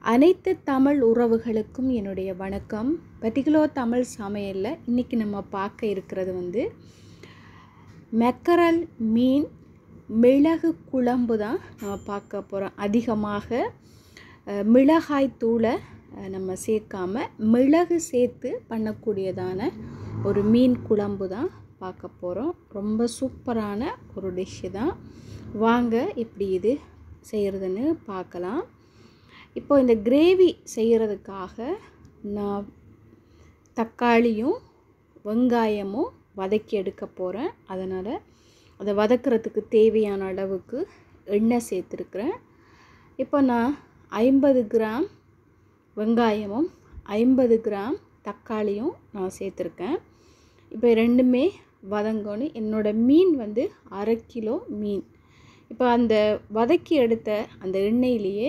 அனைத்து தமிழ் உறவுகளுக்கும் என்னுடைய வணக்கம் பர்டிகுலோ தமிழ் சமையலில் இன்றைக்கி நம்ம பார்க்க இருக்கிறது வந்து மெக்கரல் மீன் மிளகு குழம்பு தான் நம்ம பார்க்க போகிறோம் அதிகமாக அஹ், மிளகாய் தூளை அஹ், நம்ம சேர்க்காம மிளகு சேர்த்து பண்ணக்கூடியதான ஒரு மீன் குழம்பு தான் பார்க்க போகிறோம் ரொம்ப சூப்பரான ஒரு டிஷ்ஷு தான் வாங்க எப்படி இது செய்கிறதுன்னு பார்க்கலாம் இப்போ இந்த கிரேவி செய்கிறதுக்காக நான் தக்காளியும் வெங்காயமும் வதக்கி எடுக்க போகிறேன் அதனால் அதை வதக்கிறதுக்கு தேவையான அளவுக்கு எண்ணெய் சேர்த்துருக்குறேன் இப்போ நான் ஐம்பது கிராம் வெங்காயமும் ஐம்பது கிராம் தக்காளியும் நான் சேர்த்துருக்கேன் இப்போ ரெண்டுமே வதங்கணும் என்னோடய மீன் வந்து அரை கிலோ மீன் இப்போ அந்த வதக்கி எடுத்த அந்த எண்ணெயிலேயே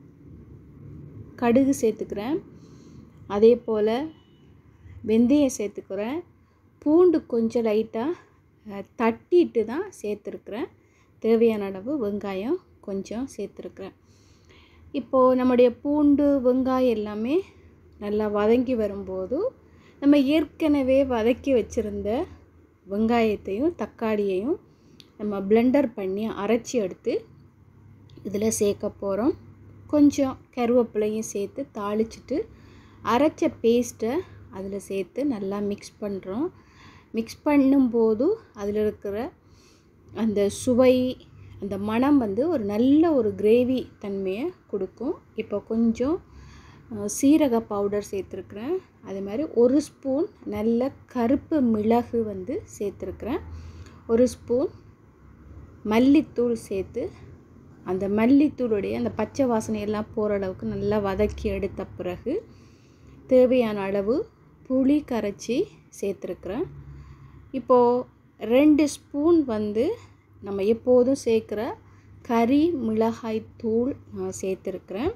கடுகு சேர்த்துக்கிறேன் அதே போல் வெந்தயம் சேர்த்துக்கிறேன் பூண்டு கொஞ்சம் லைட்டாக தட்டிட்டு தான் சேர்த்துருக்குறேன் தேவையான அளவு வெங்காயம் கொஞ்சம் சேர்த்துருக்குறேன் இப்போது நம்முடைய பூண்டு வெங்காயம் எல்லாமே நல்லா வதங்கி வரும்போது நம்ம ஏற்கனவே வதக்கி வச்சுருந்த வெங்காயத்தையும் தக்காளியையும் நம்ம பிளெண்டர் பண்ணி அரைச்சி எடுத்து இதில் சேர்க்க போகிறோம் கொஞ்சம் கருவேப்பிலையும் சேர்த்து தாளிச்சிட்டு அரைச்ச பேஸ்ட்டை அதில் சேர்த்து நல்லா மிக்ஸ் பண்ணுறோம் மிக்ஸ் பண்ணும்போது அதில் இருக்கிற அந்த சுவை அந்த மணம் வந்து ஒரு நல்ல ஒரு கிரேவி தன்மையை கொடுக்கும் இப்போ கொஞ்சம் அஹ், சீரக பவுடர் சேர்த்துருக்குறேன் அதே மாதிரி ஒரு ஸ்பூன் நல்ல கருப்பு மிளகு வந்து சேர்த்துருக்குறேன் ஒரு ஸ்பூன் மல்லித்தூள் சேர்த்து அந்த மல்லித்தூளுடைய அந்த பச்சை வாசனை எல்லாம் போகிற அளவுக்கு நல்லா வதக்கி எடுத்த பிறகு தேவையான அளவு புளி கரைச்சி சேர்த்துருக்குறேன் இப்போது ரெண்டு ஸ்பூன் வந்து நம்ம எப்போதும் சேர்க்குற கறி மிளகாய் தூள் நான் சேர்த்துருக்குறேன்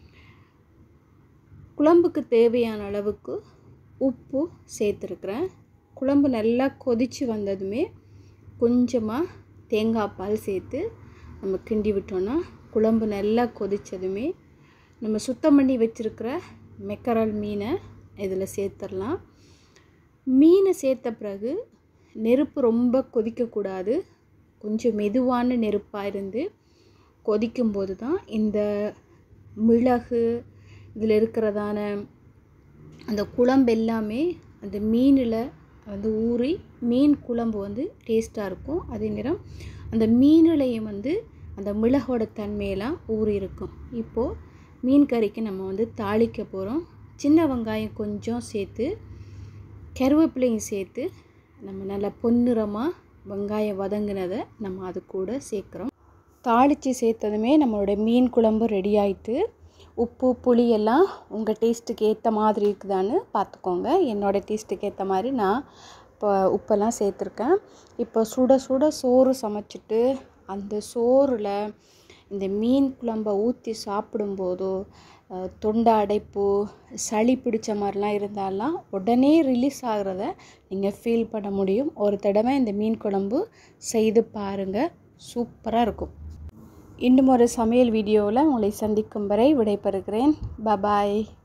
குழம்புக்கு தேவையான அளவுக்கு உப்பு சேர்த்துருக்குறேன் குழம்பு நல்லா கொதித்து வந்ததுமே கொஞ்சமாக தேங்காய் பால் சேர்த்து நம்ம கிண்டி விட்டோன்னா குழம்பு நல்லா கொதித்ததுமே நம்ம சுத்தம் பண்ணி வச்சுருக்கிற மெக்கரல் மீனை இதில் சேர்த்துடலாம் மீனை சேர்த்த பிறகு நெருப்பு ரொம்ப கொதிக்கக்கூடாது கொஞ்சம் மெதுவான நெருப்பாக இருந்து கொதிக்கும்போது தான் இந்த மிளகு இதில் இருக்கிறதான அந்த குழம்பு எல்லாமே அந்த மீனில் வந்து ஊறி மீன் குழம்பு வந்து டேஸ்ட்டாக இருக்கும் அதே நேரம் அந்த மீனிலையும் வந்து அந்த மிளகோட தன்மையெல்லாம் ஊறி இருக்கும் இப்போது மீன் கறிக்கு நம்ம வந்து தாளிக்க போகிறோம் சின்ன வெங்காயம் கொஞ்சம் சேர்த்து கருவேப்பிலையும் சேர்த்து நம்ம நல்லா பொன்னிறமாக வெங்காயம் வதங்கினதை நம்ம அது கூட சேர்க்குறோம் தாளித்து சேர்த்ததுமே நம்மளோட மீன் குழம்பு ரெடி ஆயிட்டு உப்பு புளி எல்லாம் உங்கள் டேஸ்ட்டுக்கு ஏற்ற மாதிரி இருக்குதான்னு பார்த்துக்கோங்க என்னோடய டேஸ்ட்டுக்கு ஏற்ற மாதிரி நான் இப்போ உப்பெல்லாம் சேர்த்துருக்கேன் இப்போ சுட சுட சோறு சமைச்சிட்டு அந்த சோறில் இந்த மீன் குழம்பை ஊற்றி சாப்பிடும்போதோ அஹ், தொண்டை அடைப்பு சளி பிடிச்ச மாதிரிலாம் இருந்தாலாம் உடனே ரிலீஸ் ஆகிறத நீங்கள் ஃபீல் பண்ண முடியும் ஒரு தடவை இந்த மீன் குழம்பு செய்து பாருங்கள் சூப்பராக இருக்கும் இன்னும் ஒரு சமையல் வீடியோவில் உங்களை சந்திக்கும் வரை விடைபெறுகிறேன் பபாய்